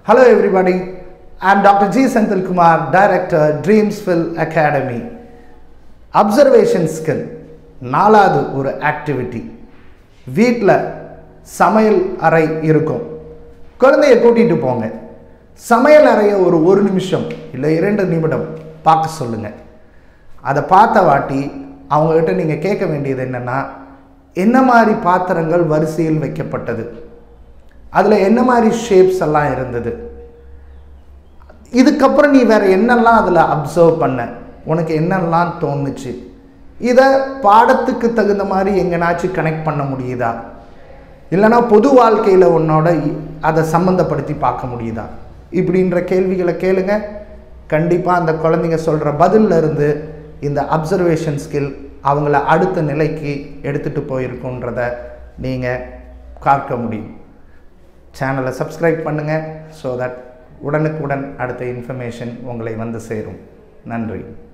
Hello everybody, I am Dr. G. Senthil Kumar, Director, Dreamsville Academy. Observation skill நாலாவது ஒரு activity வீட்டில் சமையல் அறை இருக்கும் குழந்தைய கூட்டிகிட்டு போங்க சமையல் அறையை ஒரு ஒரு நிமிஷம் இல்லை இரண்டு நிமிடம் பார்க்க சொல்லுங்கள் அதை பார்த்த வாட்டி அவங்கக்கிட்ட நீங்கள் கேட்க வேண்டியது என்னென்னா என்ன மாதிரி பாத்திரங்கள் வரிசையில் வைக்கப்பட்டது அதில் என்ன மாதிரி ஷேப்ஸ் எல்லாம் இருந்தது இதுக்கப்புறம் நீ வேற என்னெல்லாம் அதில் அப்சர்வ் பண்ண உனக்கு என்னெல்லாம் தோணுச்சு இதை பாடத்துக்கு தகுந்த மாதிரி எங்கேனாச்சும் கனெக்ட் பண்ண முடியுதா இல்லைனா பொது வாழ்க்கையில் உன்னோட இ- அதை சம்மந்தப்படுத்தி பார்க்க முடியுதா இப்படின்ற கேள்விகளை கேளுங்க கண்டிப்பாக அந்த குழந்தைங்க சொல்கிற பதில்ல இருந்து இந்த அப்சர்வேஷன் ஸ்கில் அவங்கள அடுத்த நிலைக்கு எடுத்துகிட்டு போயிருக்குன்றத நீங்கள் பார்க்க முடியும் சேனலை சப்ஸ்கிரைப் பண்ணுங்கள் ஸோ தட் உடனுக்குடன் அடுத்த இன்ஃபர்மேஷன் உங்களை வந்து சேரும் நன்றி